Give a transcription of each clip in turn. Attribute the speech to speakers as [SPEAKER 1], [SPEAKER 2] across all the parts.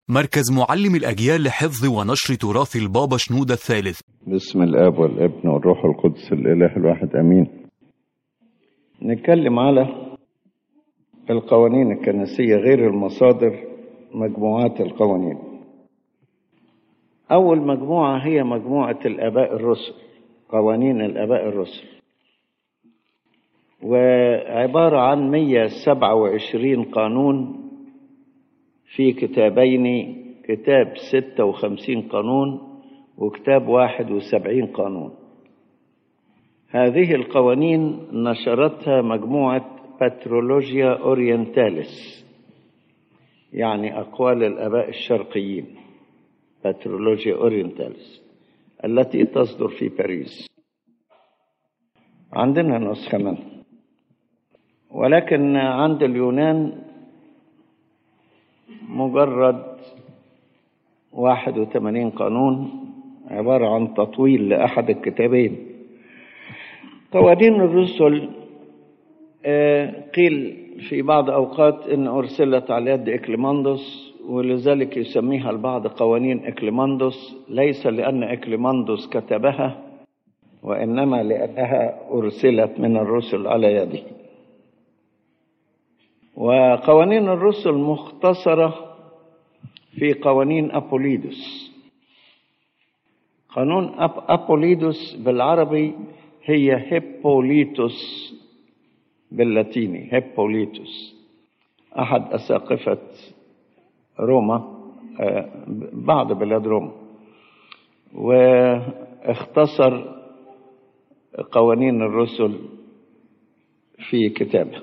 [SPEAKER 1] مركز معلم الأجيال لحفظ ونشر تراث البابا شنودة الثالث
[SPEAKER 2] باسم الاب والابن والروح القدس الاله الواحد امين نتكلم على القوانين الكنسيه غير المصادر مجموعات القوانين اول مجموعه هي مجموعه الاباء الرسل قوانين الاباء الرسل وعباره عن 127 قانون في كتابين كتاب 56 قانون وكتاب 71 قانون هذه القوانين نشرتها مجموعة باترولوجيا أورينتاليس يعني أقوال الآباء الشرقيين باترولوجيا أورينتاليس التي تصدر في باريس عندنا نسخة منها ولكن عند اليونان مجرد 81 قانون عبارة عن تطويل لأحد الكتابين قوانين الرسل قيل في بعض أوقات إن أرسلت على يد إكليماندوس ولذلك يسميها البعض قوانين إكليماندوس ليس لأن إكليماندوس كتبها وإنما لأنها أرسلت من الرسل على يده وقوانين الرسل مختصرة في قوانين أبوليدوس قانون أب أبوليدوس بالعربي هي هيبوليتوس باللاتيني هيبوليتوس أحد أساقفة روما بعض بلاد روما واختصر قوانين الرسل في كتابه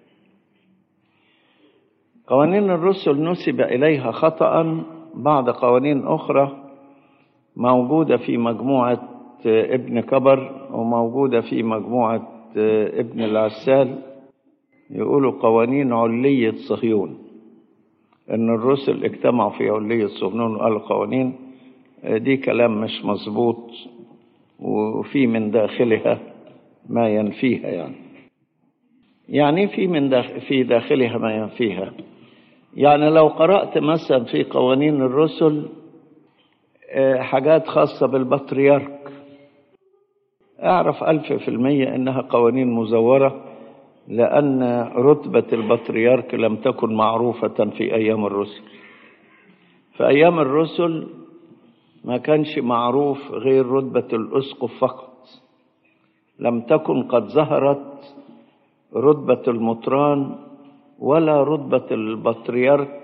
[SPEAKER 2] قوانين الرسل نسب إليها خطأ بعض قوانين أخرى موجودة في مجموعة ابن كبر وموجودة في مجموعة ابن العسال يقولوا قوانين علية صهيون إن الرسل اجتمعوا في علية صهيون وقالوا قوانين دي كلام مش مظبوط وفي من داخلها ما ينفيها يعني يعني في من داخل في داخلها ما ينفيها يعني لو قرأت مثلا في قوانين الرسل حاجات خاصة بالبطريرك اعرف ألف في المية إنها قوانين مزورة لأن رتبة البطريرك لم تكن معروفة في أيام الرسل في أيام الرسل ما كانش معروف غير رتبة الأسقف فقط لم تكن قد ظهرت رتبة المطران ولا رتبة البطريرك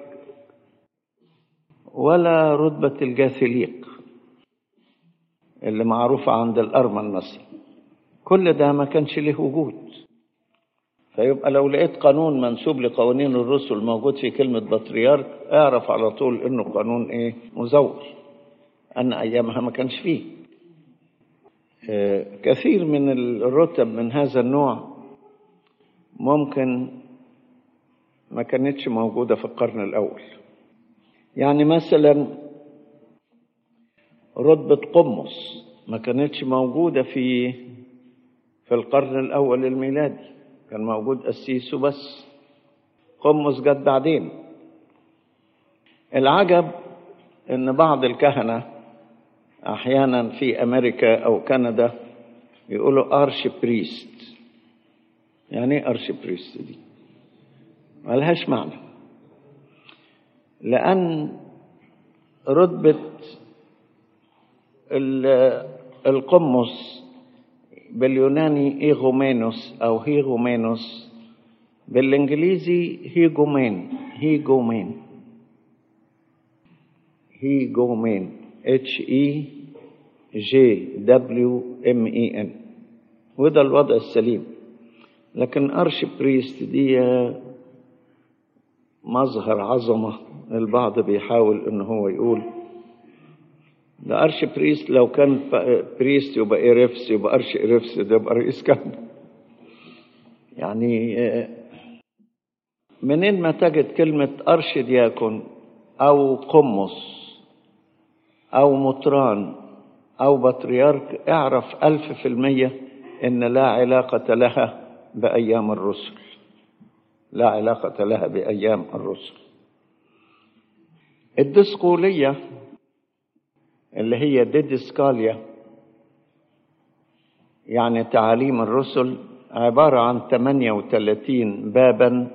[SPEAKER 2] ولا رتبة الجاثليق اللي معروفة عند الأرمن مثلا كل ده ما كانش له وجود فيبقى لو لقيت قانون منسوب لقوانين الرسل موجود في كلمة بطريرك اعرف على طول انه قانون ايه مزور ان ايامها ما كانش فيه كثير من الرتب من هذا النوع ممكن ما كانتش موجودة في القرن الأول يعني مثلا رتبة قمص ما كانتش موجودة في في القرن الأول الميلادي كان موجود قسيس وبس قمص جت بعدين العجب ان بعض الكهنة احيانا في امريكا او كندا يقولوا ارش بريست يعني ايه ارش بريست دي ملهاش معنى لأن رتبة القمص باليوناني إيغومينوس أو هيغومينوس بالإنجليزي هيجومين هيجومين هيجومين H E J W M E N وده الوضع السليم لكن أرش بريست دي مظهر عظمة البعض بيحاول ان هو يقول ده أرش بريست لو كان بريست يبقى إيرفس يبقى أرش إيرفس ده يبقى رئيس كهنة يعني منين ما تجد كلمة أرش دياكون أو قمص أو مطران أو بطريرك اعرف ألف في المية إن لا علاقة لها بأيام الرسل لا علاقة لها بأيام الرسل الدسقولية اللي هي ديدسكاليا يعني تعاليم الرسل عبارة عن 38 بابا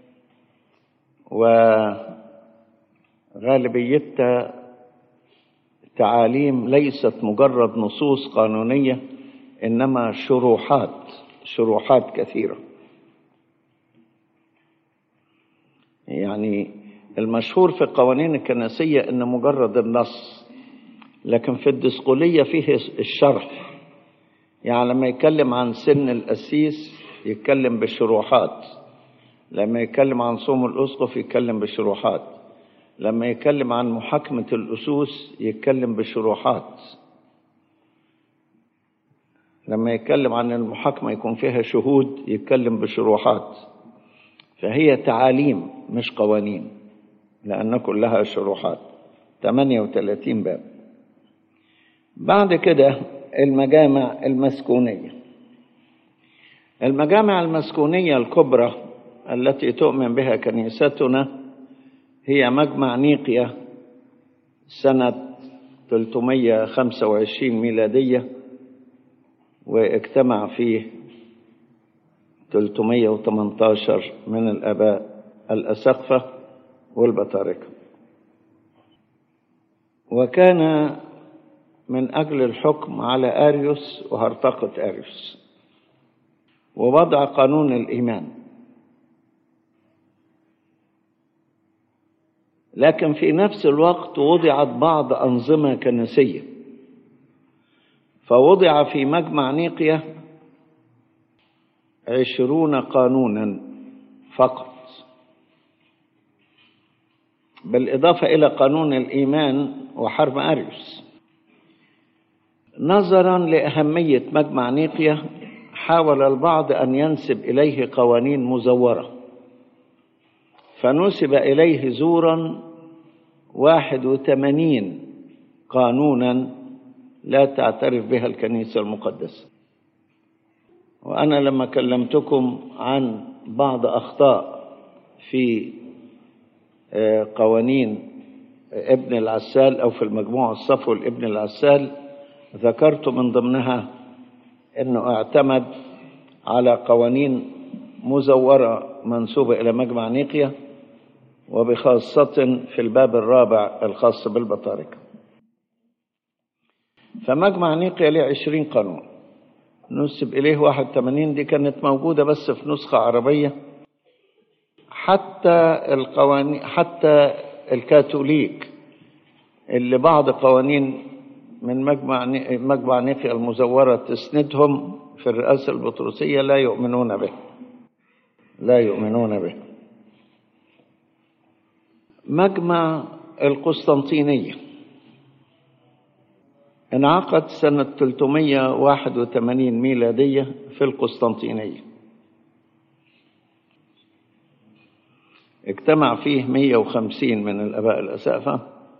[SPEAKER 2] وغالبيتها تعاليم ليست مجرد نصوص قانونية إنما شروحات شروحات كثيرة يعني المشهور في القوانين الكنسية إن مجرد النص لكن في الدسقولية فيه الشرح يعني لما يتكلم عن سن القسيس يتكلم بشروحات لما يتكلم عن صوم الأسقف يتكلم بشروحات لما يتكلم عن محاكمة الأسوس يتكلم بشروحات لما يتكلم عن المحاكمة يكون فيها شهود يتكلم بشروحات فهي تعاليم مش قوانين لأن كلها شروحات 38 باب بعد كده المجامع المسكونية المجامع المسكونية الكبرى التي تؤمن بها كنيستنا هي مجمع نيقيا سنة 325 ميلادية واجتمع فيه 318 من الآباء الأسقفة والبطاركة وكان من أجل الحكم على أريوس وهرطقة أريوس ووضع قانون الإيمان لكن في نفس الوقت وضعت بعض أنظمة كنسية فوضع في مجمع نيقيا عشرون قانونا فقط بالإضافة إلى قانون الإيمان وحرب أريوس نظرا لأهمية مجمع نيقيا حاول البعض أن ينسب إليه قوانين مزورة فنسب إليه زورا واحد وثمانين قانونا لا تعترف بها الكنيسة المقدسة وأنا لما كلمتكم عن بعض أخطاء في قوانين ابن العسال أو في المجموعة الصفو لابن العسال ذكرت من ضمنها أنه اعتمد على قوانين مزورة منسوبة إلى مجمع نيقيا وبخاصة في الباب الرابع الخاص بالبطاركة فمجمع نيقيا له عشرين قانون نسب إليه واحد ثمانين دي كانت موجودة بس في نسخة عربية حتى القوانين حتى الكاثوليك اللي بعض قوانين من مجمع مجمع نيقيا المزورة تسندهم في الرئاسة البطرسية لا يؤمنون به لا يؤمنون به مجمع القسطنطينية انعقد سنة 381 ميلادية في القسطنطينية اجتمع فيه 150 من الآباء الأسافة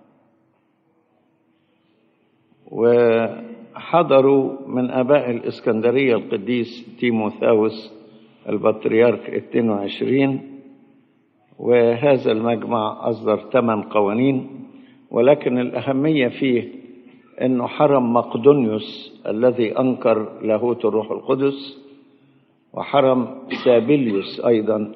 [SPEAKER 2] وحضروا من آباء الإسكندرية القديس تيموثاوس البطريرك 22 وهذا المجمع أصدر ثمان قوانين ولكن الأهمية فيه أنه حرم مقدونيوس الذي أنكر لاهوت الروح القدس وحرم سابيليوس أيضا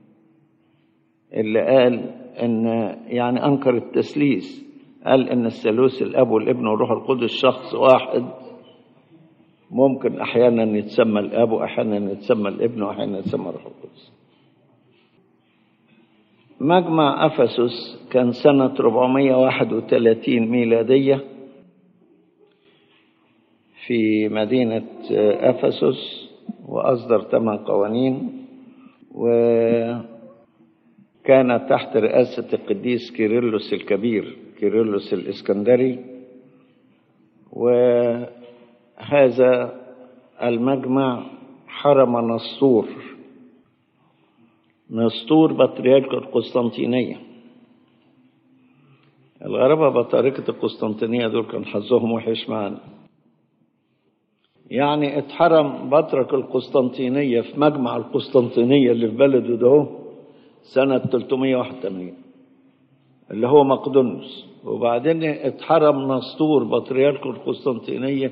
[SPEAKER 2] اللي قال أن يعني أنكر التسليس قال أن الثالوث الأب والابن والروح القدس شخص واحد ممكن أحيانا يتسمى الأب وأحيانا يتسمى الابن وأحيانا يتسمى الروح القدس مجمع أفسس كان سنة 431 ميلادية في مدينة أفسس وأصدر ثمان قوانين وكان تحت رئاسة القديس كيرلس الكبير كيرلس الإسكندري وهذا المجمع حرم نسطور نسطور بطريرك القسطنطينية الغرابة بطاركة القسطنطينية دول كان حظهم وحش معانا يعني اتحرم بطرك القسطنطينية في مجمع القسطنطينية اللي في بلده ده سنة 381 اللي هو مقدونيوس وبعدين اتحرم نسطور بطريرك القسطنطينية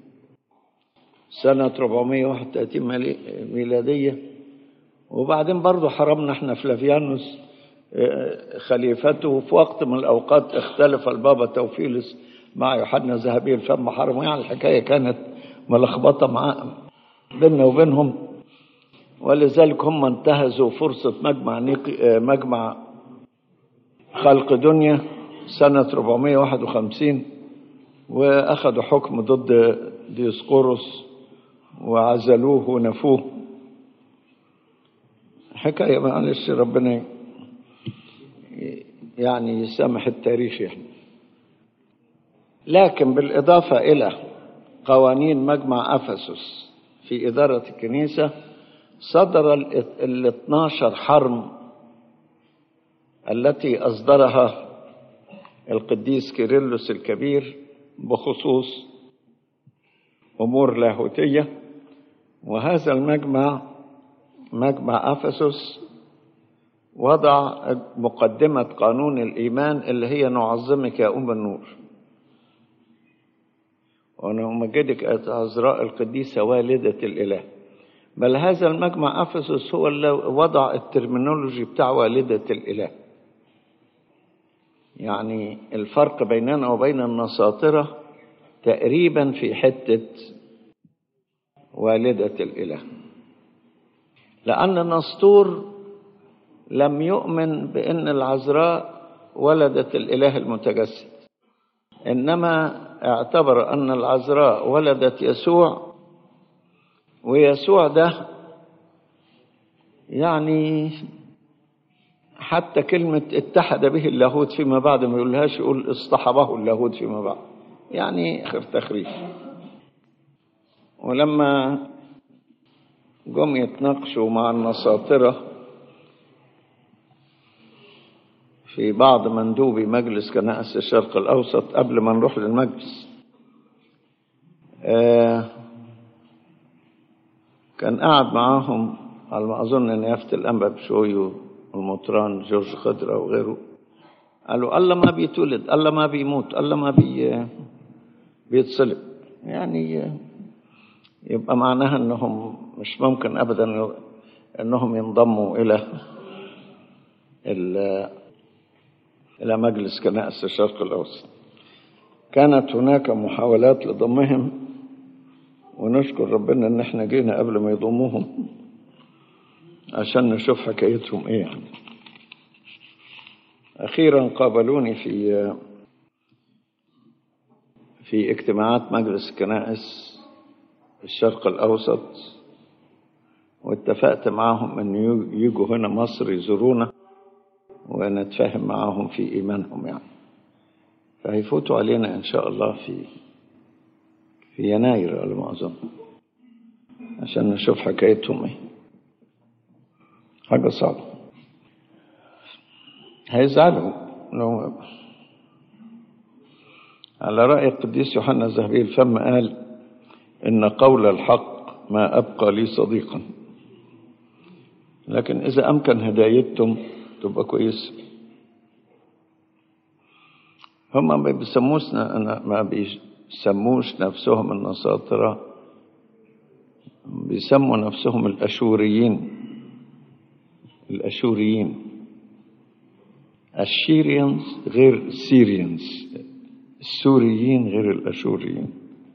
[SPEAKER 2] سنة 431 ميلي- ميلادية وبعدين برضه حرمنا احنا فلافيانوس اه، خليفته في وقت من الأوقات اختلف البابا توفيلس مع يوحنا ذهبي الفم حرمه يعني الحكاية كانت ملخبطة مع بيننا وبينهم ولذلك هم انتهزوا فرصة مجمع نيقي اه، مجمع خلق دنيا سنة 451 وأخذوا حكم ضد ديسقورس وعزلوه ونفوه حكاية معلش ربنا يعني يسامح التاريخ يعني لكن بالإضافة إلى قوانين مجمع أفسس في إدارة الكنيسة صدر ال 12 حرم التي أصدرها القديس كيرلس الكبير بخصوص أمور لاهوتية وهذا المجمع مجمع أفسس وضع مقدمة قانون الإيمان اللي هي نعظمك يا أم النور ونمجدك عذراء القديسة والدة الإله بل هذا المجمع أفسس هو اللي وضع الترمينولوجي بتاع والدة الإله يعني الفرق بيننا وبين النساطرة تقريبا في حتة والدة الإله لأن نسطور لم يؤمن بأن العذراء ولدت الإله المتجسد إنما اعتبر أن العذراء ولدت يسوع ويسوع ده يعني حتى كلمة اتحد به اللاهوت فيما بعد ما يقولهاش يقول اصطحبه اللاهوت فيما بعد يعني خير تخريف ولما جم يتناقشوا مع النساطرة في بعض مندوبي مجلس كنائس الشرق الأوسط قبل ما نروح للمجلس آه كان قاعد معاهم على ما أظن نيافة الأنبا بشوي والمطران جورج خضرة وغيره قالوا الله ما بيتولد الله ما بيموت الله ما بي بيتصلب يعني يبقى معناها انهم مش ممكن ابدا انهم ينضموا الى الى مجلس كنائس الشرق الاوسط كانت هناك محاولات لضمهم ونشكر ربنا ان احنا جينا قبل ما يضموهم عشان نشوف حكايتهم ايه يعني اخيرا قابلوني في في اجتماعات مجلس كنائس الشرق الأوسط واتفقت معاهم أن يجوا هنا مصر يزورونا ونتفاهم معاهم في إيمانهم يعني فهيفوتوا علينا إن شاء الله في في يناير على ما أظن عشان نشوف حكايتهم إيه حاجة صعبة هيزعلوا لو على رأي القديس يوحنا الذهبي الفم قال إن قول الحق ما أبقى لي صديقا لكن إذا أمكن هدايتهم تبقى كويس هم ما بيسموش ما بيسموش نفسهم النساطرة بيسموا نفسهم الأشوريين الأشوريين الشيريانز غير السيريانز السوريين غير الأشوريين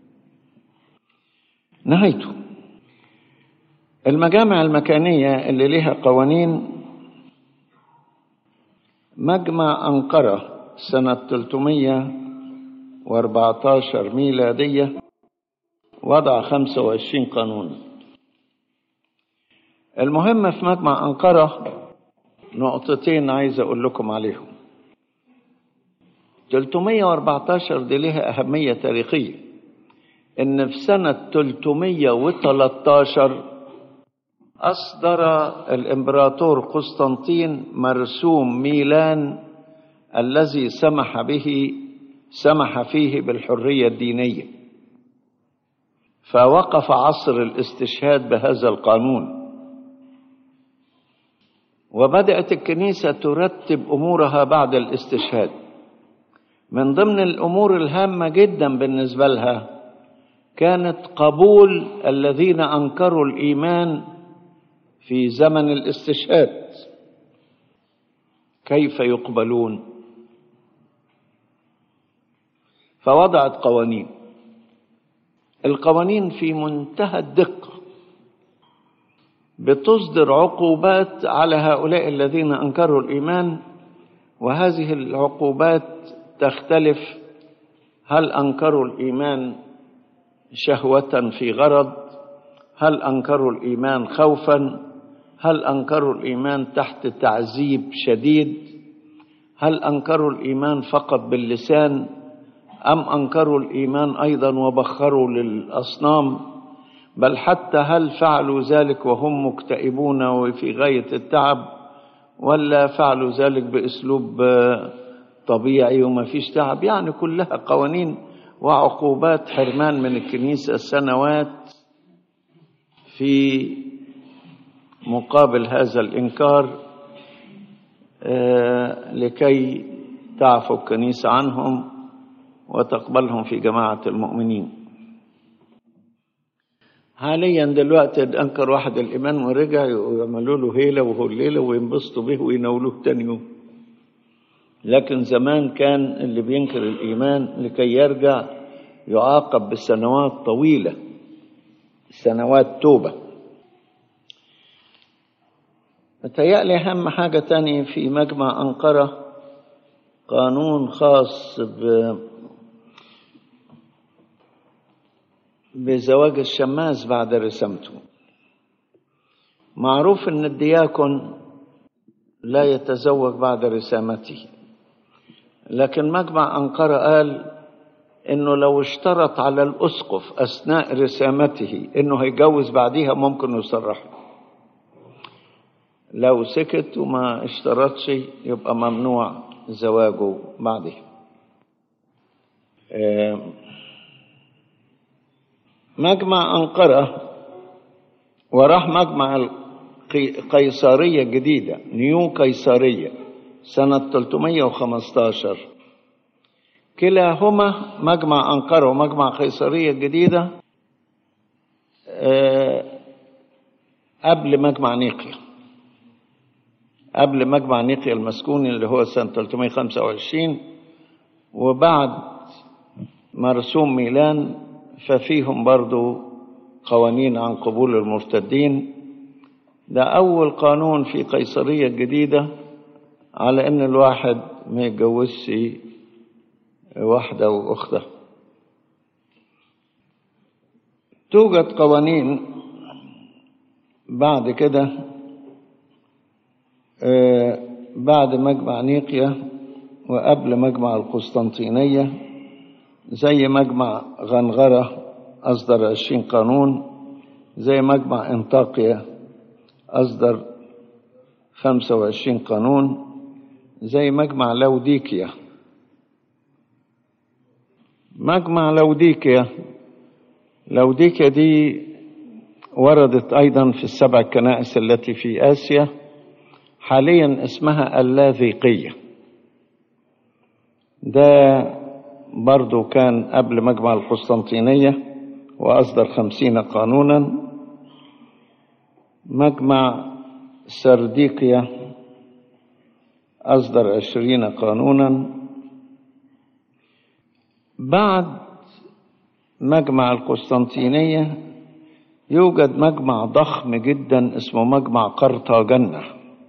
[SPEAKER 2] نهايته المجامع المكانية اللي لها قوانين مجمع أنقرة سنة 314 ميلادية وضع 25 قانون المهم في مجمع أنقرة نقطتين عايز أقول لكم عليهم 314 دي لها أهمية تاريخية إن في سنة 313 أصدر الإمبراطور قسطنطين مرسوم ميلان الذي سمح به سمح فيه بالحرية الدينية فوقف عصر الاستشهاد بهذا القانون وبدأت الكنيسة ترتب أمورها بعد الاستشهاد من ضمن الأمور الهامة جدا بالنسبة لها كانت قبول الذين أنكروا الإيمان في زمن الاستشهاد كيف يقبلون فوضعت قوانين القوانين في منتهى الدقة بتصدر عقوبات على هؤلاء الذين أنكروا الإيمان وهذه العقوبات تختلف هل أنكروا الإيمان شهوة في غرض هل أنكروا الإيمان خوفا هل أنكروا الإيمان تحت تعذيب شديد هل أنكروا الإيمان فقط باللسان أم أنكروا الإيمان أيضا وبخروا للأصنام بل حتى هل فعلوا ذلك وهم مكتئبون وفي غاية التعب ولا فعلوا ذلك بأسلوب طبيعي وما فيش تعب يعني كلها قوانين وعقوبات حرمان من الكنيسة سنوات في مقابل هذا الإنكار لكي تعفو الكنيسة عنهم وتقبلهم في جماعة المؤمنين حاليا دلوقتي انكر واحد الايمان ورجع يعملوا له هيله وهليله وينبسطوا به ويناولوه تاني يوم لكن زمان كان اللي بينكر الايمان لكي يرجع يعاقب بسنوات طويله سنوات توبه متهيألي أهم حاجة تانية في مجمع أنقرة قانون خاص ب بزواج الشماس بعد رسامته معروف ان الدياكون لا يتزوج بعد رسامته لكن مجمع أنقرة قال انه لو اشترط على الاسقف اثناء رسامته انه هيجوز بعديها ممكن يصرحه لو سكت وما اشترطش يبقى ممنوع زواجه بعدها مجمع أنقرة وراح مجمع قيصرية جديدة نيو قيصرية سنة 315 كلاهما مجمع أنقرة ومجمع قيصرية الجديدة قبل مجمع نيقيا قبل مجمع نيقيا المسكوني اللي هو سنة 325 وبعد مرسوم ميلان ففيهم برضو قوانين عن قبول المرتدين ده أول قانون في قيصرية الجديدة على إن الواحد ما يتجوزش واحدة وأختها توجد قوانين بعد كده بعد مجمع نيقيا وقبل مجمع القسطنطينية زي مجمع غنغرة أصدر عشرين قانون زي مجمع انطاقيا أصدر خمسة وعشرين قانون زي مجمع لوديكيا مجمع لوديكيا لوديكيا دي وردت أيضا في السبع كنائس التي في آسيا حاليا اسمها اللاذيقية ده برضو كان قبل مجمع القسطنطينية وأصدر خمسين قانونا مجمع سرديقيا أصدر عشرين قانونا بعد مجمع القسطنطينية يوجد مجمع ضخم جدا اسمه مجمع قرطاجنة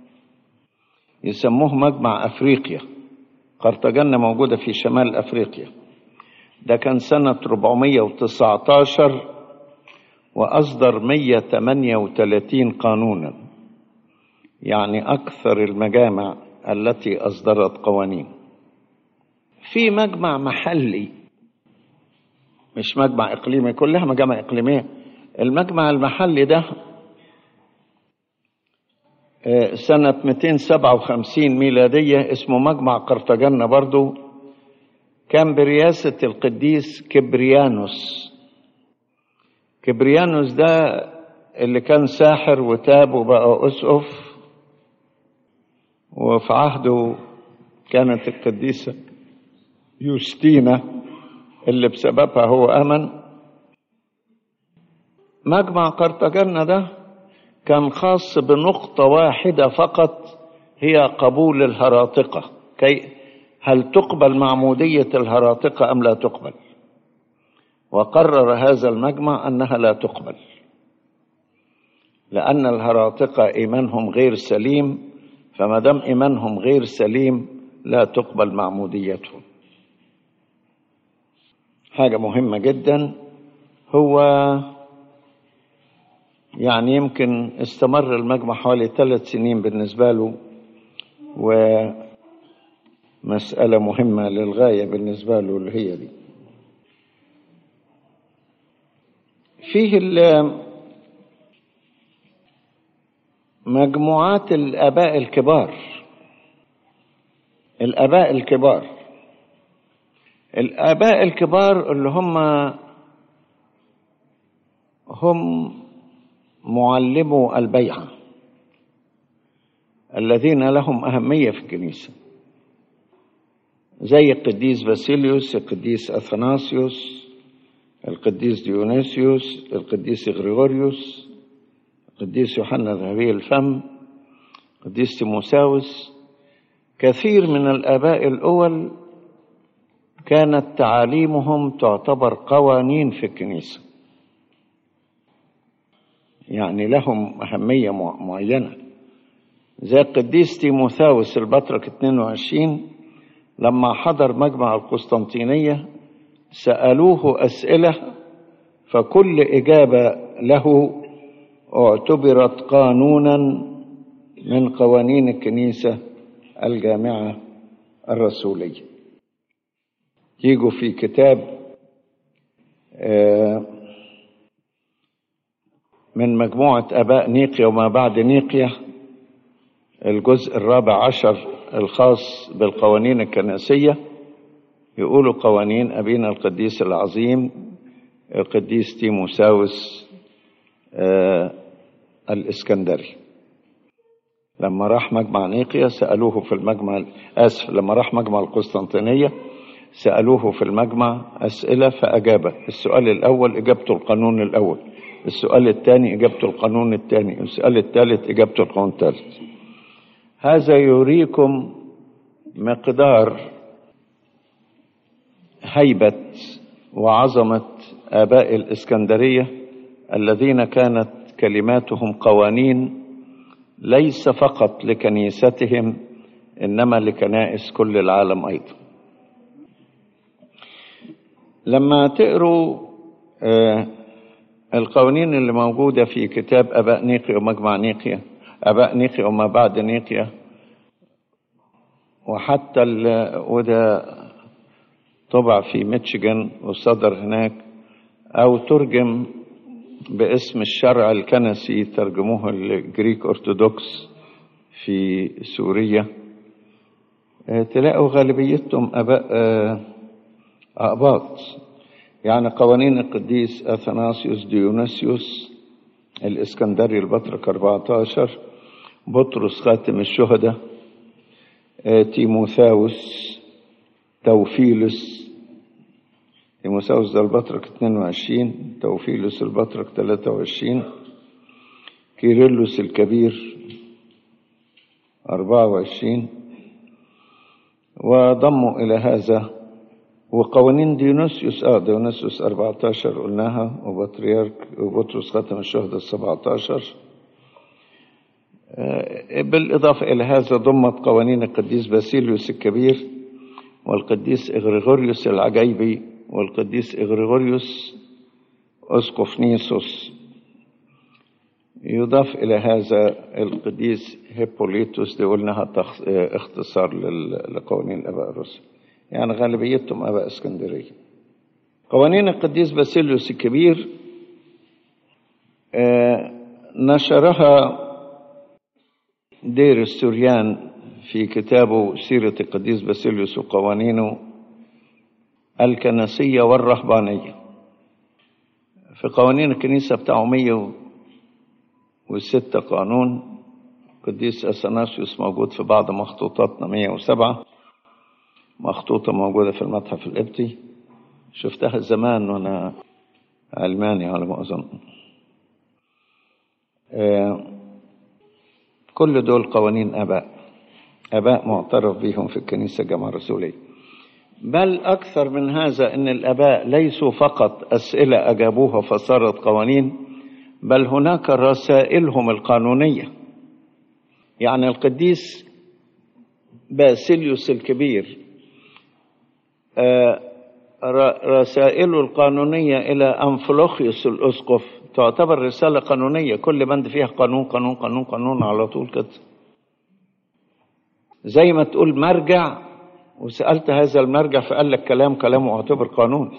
[SPEAKER 2] يسموه مجمع أفريقيا قرطاجنة موجودة في شمال أفريقيا ده كان سنة 419 وأصدر 138 قانونا يعني أكثر المجامع التي أصدرت قوانين في مجمع محلي مش مجمع إقليمي كلها مجامع إقليمية المجمع المحلي ده سنة 257 ميلادية اسمه مجمع قرطاجنة برضو كان برئاسة القديس كبريانوس كبريانوس ده اللي كان ساحر وتاب وبقى أسقف وفي عهده كانت القديسة يوستينا اللي بسببها هو آمن مجمع قرطاجنة ده كان خاص بنقطة واحدة فقط هي قبول الهراطقة كي هل تقبل معمودية الهراطقة أم لا تقبل وقرر هذا المجمع أنها لا تقبل لأن الهراطقة إيمانهم غير سليم فما دام إيمانهم غير سليم لا تقبل معموديتهم حاجة مهمة جدا هو يعني يمكن استمر المجمع حوالي ثلاث سنين بالنسبة له ومسألة مهمة للغاية بالنسبة له اللي هي دي فيه مجموعات الآباء الكبار الآباء الكبار الآباء الكبار اللي هم هم معلمو البيعة الذين لهم أهمية في الكنيسة زي القديس باسيليوس القديس أثناسيوس القديس ديونيسيوس القديس غريغوريوس القديس يوحنا ذهبي الفم القديس تيموساوس كثير من الآباء الأول كانت تعاليمهم تعتبر قوانين في الكنيسة يعني لهم أهمية معينة زي القديس تيموثاوس البطرك 22 لما حضر مجمع القسطنطينية سألوه أسئلة فكل إجابة له اعتبرت قانونا من قوانين الكنيسة الجامعة الرسولية يجوا في كتاب من مجموعة أباء نيقيا وما بعد نيقيا الجزء الرابع عشر الخاص بالقوانين الكنسية يقولوا قوانين أبينا القديس العظيم القديس تيموساوس آه الإسكندري لما راح مجمع نيقيا سألوه في المجمع آسف لما راح مجمع القسطنطينية سألوه في المجمع أسئلة فأجاب السؤال الأول إجابته القانون الأول السؤال الثاني إجابته القانون الثاني السؤال الثالث إجابته القانون الثالث هذا يريكم مقدار هيبة وعظمة آباء الإسكندرية الذين كانت كلماتهم قوانين ليس فقط لكنيستهم إنما لكنائس كل العالم أيضا لما تقروا آه القوانين اللي موجودة في كتاب أباء نيقيا ومجمع نيقيا أباء نيقيا وما بعد نيقيا وحتى وده طبع في ميتشيغان وصدر هناك أو ترجم باسم الشرع الكنسي ترجموه الجريك أرثوذكس في سوريا تلاقوا غالبيتهم أباء أقباط يعني قوانين القديس أثناسيوس ديونيسيوس الإسكندري البطرك 14 بطرس خاتم الشهداء تيموثاوس توفيلس تيموثاوس ده البطرك 22 توفيلس البطرك 23 كيرلس الكبير 24 وضموا إلى هذا وقوانين ديونيسيوس اه ديونيسيوس 14 قلناها وبطريرك وبطرس خاتم الشهداء 17 آه بالإضافة إلى هذا ضمت قوانين القديس باسيليوس الكبير والقديس إغريغوريوس العجيبي والقديس إغريغوريوس أسقف نيسوس يضاف إلى هذا القديس هيبوليتوس دي قلناها اختصار لقوانين الآباء الرسل يعني غالبيتهم أباء اسكندرية قوانين القديس باسيليوس الكبير آه نشرها دير السوريان في كتابه سيرة القديس باسيليوس وقوانينه الكنسية والرهبانية في قوانين الكنيسة بتاعه 106 قانون قديس أثناسيوس موجود في بعض مخطوطاتنا 107 مخطوطة موجودة في المتحف القبطي شفتها زمان وأنا علماني على ما أظن آه، كل دول قوانين آباء آباء معترف بهم في الكنيسة الجامعة الرسولية بل أكثر من هذا أن الآباء ليسوا فقط أسئلة أجابوها فصارت قوانين بل هناك رسائلهم القانونية يعني القديس باسيليوس الكبير آه، ر- رسائله القانونية إلى أنفلوخيوس الأسقف تعتبر رسالة قانونية كل بند فيها قانون قانون قانون قانون على طول كده زي ما تقول مرجع وسألت هذا المرجع فقال لك كلام كلامه اعتبر قانون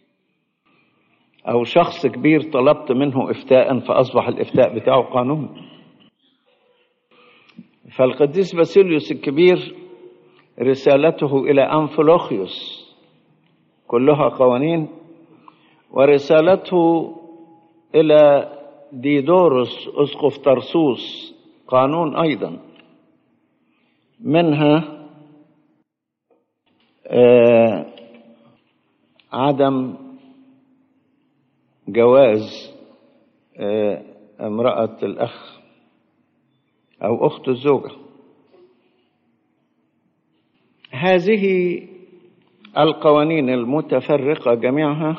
[SPEAKER 2] أو شخص كبير طلبت منه إفتاء فأصبح الإفتاء بتاعه قانون فالقديس باسيليوس الكبير رسالته إلى أنفلوخيوس كلها قوانين ورسالته إلى ديدورس أسقف طرسوس قانون أيضا منها آه، عدم جواز آه، امرأة الأخ أو أخت الزوجة هذه القوانين المتفرقة جميعها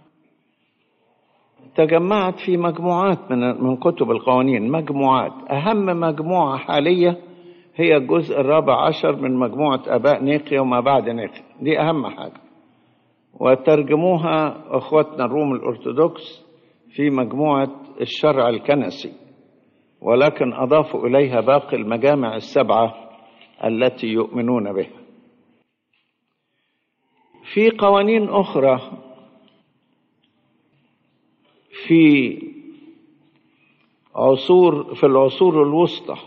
[SPEAKER 2] تجمعت في مجموعات من من كتب القوانين مجموعات أهم مجموعة حالية هي الجزء الرابع عشر من مجموعة آباء نيقيا وما بعد نيقيا دي أهم حاجة وترجموها أخواتنا الروم الأرثوذكس في مجموعة الشرع الكنسي ولكن أضافوا إليها باقي المجامع السبعة التي يؤمنون بها في قوانين أخرى في عصور في العصور الوسطى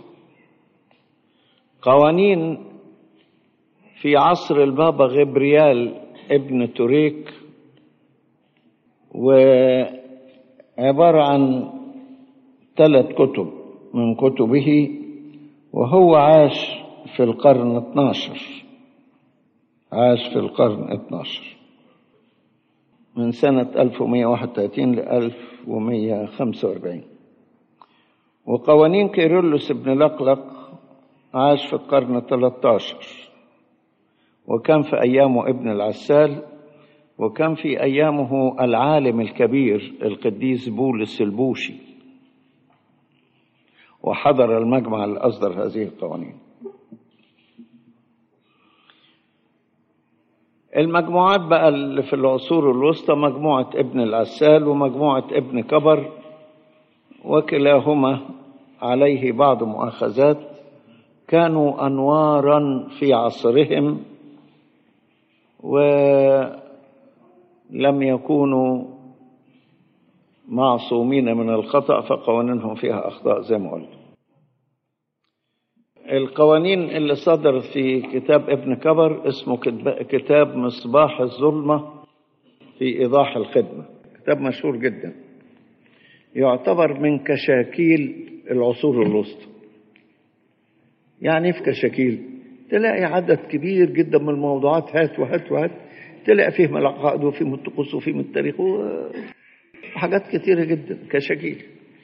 [SPEAKER 2] قوانين في عصر البابا غبريال ابن توريك وعبارة عن ثلاث كتب من كتبه وهو عاش في القرن 12 عاش في القرن 12 من سنة 1131 ل 1145 وقوانين كيرلس بن لقلق عاش في القرن 13 وكان في أيامه ابن العسال وكان في أيامه العالم الكبير القديس بولس البوشي وحضر المجمع اللي أصدر هذه القوانين المجموعات بقى اللي في العصور الوسطى مجموعة ابن العسال ومجموعة ابن كبر وكلاهما عليه بعض مؤاخذات كانوا أنوارا في عصرهم ولم يكونوا معصومين من الخطأ فقوانينهم فيها أخطاء زي ما قلت القوانين اللي صدرت في كتاب ابن كبر اسمه كتب- كتاب مصباح الظلمة في إيضاح الخدمة كتاب مشهور جدا يعتبر من كشاكيل العصور الوسطى يعني إيه في كشاكيل تلاقي عدد كبير جدا من الموضوعات هات وهات وهات تلاقي فيه من العقائد وفيه من الطقوس وفيه من التاريخ و- وحاجات كتيرة جدا كشاكيل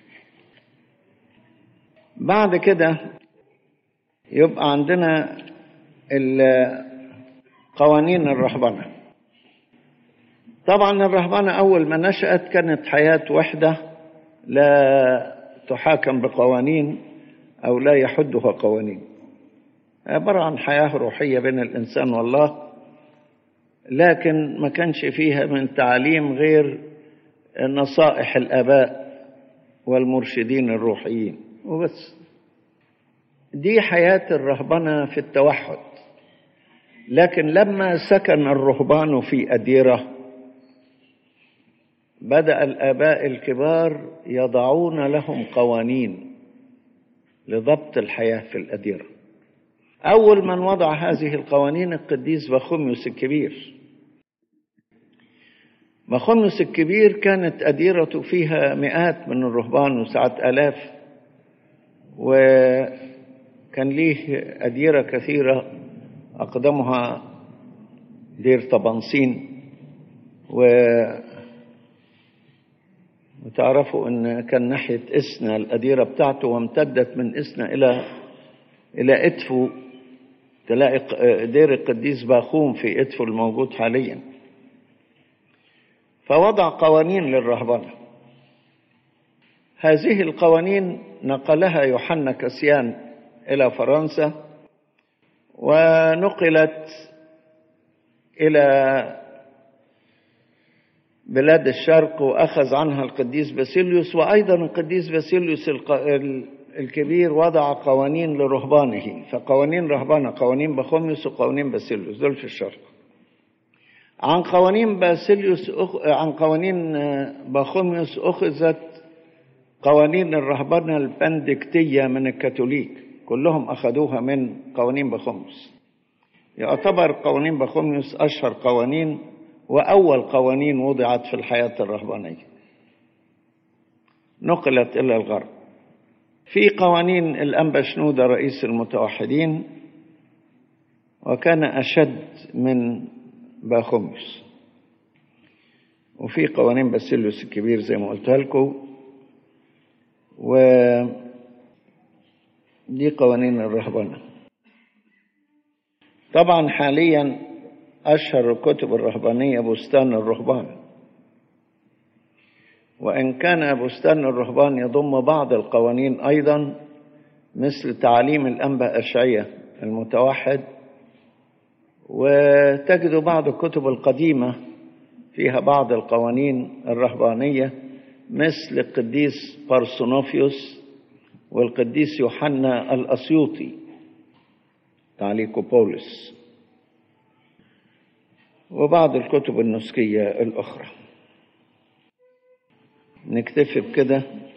[SPEAKER 2] بعد كده يبقى عندنا ال- قوانين الرهبنة طبعا الرهبنة أول ما نشأت كانت حياة وحدة لا تحاكم بقوانين أو لا يحدها قوانين عبارة عن حياة روحية بين الإنسان والله لكن ما كانش فيها من تعليم غير نصائح الآباء والمرشدين الروحيين وبس دي حياة الرهبنة في التوحد لكن لما سكن الرهبان في أديرة بدأ الآباء الكبار يضعون لهم قوانين لضبط الحياة في الأديرة أول من وضع هذه القوانين القديس بخوميوس الكبير بخوميوس الكبير كانت أديرته فيها مئات من الرهبان وساعات آلاف كان ليه أديرة كثيرة أقدمها دير طبنسين و وتعرفوا ان كان ناحيه اسنا الاديره بتاعته وامتدت من اسنا الى الى ادفو تلاقي دير القديس باخوم في ادفو الموجود حاليا فوضع قوانين للرهبنه هذه القوانين نقلها يوحنا كسيان الى فرنسا ونقلت الى بلاد الشرق واخذ عنها القديس باسيليوس وايضا القديس باسيليوس الكبير وضع قوانين لرهبانه فقوانين رهبانه قوانين بخوميوس وقوانين باسيليوس دول في الشرق عن قوانين باسيليوس أخ... عن قوانين بخوميوس اخذت قوانين الرهبنه البندكتيه من الكاثوليك كلهم اخذوها من قوانين بخوميوس يعتبر قوانين بخوميوس اشهر قوانين وأول قوانين وضعت في الحياة الرهبانية نقلت إلى الغرب في قوانين الأنبا شنودة رئيس المتوحدين وكان أشد من باخوميوس وفي قوانين باسيليوس الكبير زي ما قلت لكم و دي قوانين الرهبنة طبعا حاليا أشهر الكتب الرهبانية بستان الرهبان وإن كان بستان الرهبان يضم بعض القوانين أيضا مثل تعاليم الأنبا أشعية المتوحد وتجد بعض الكتب القديمة فيها بعض القوانين الرهبانية مثل القديس بارسونوفيوس والقديس يوحنا الأسيوطي تعليق بولس وبعض الكتب النسكية الأخرى نكتفي بكده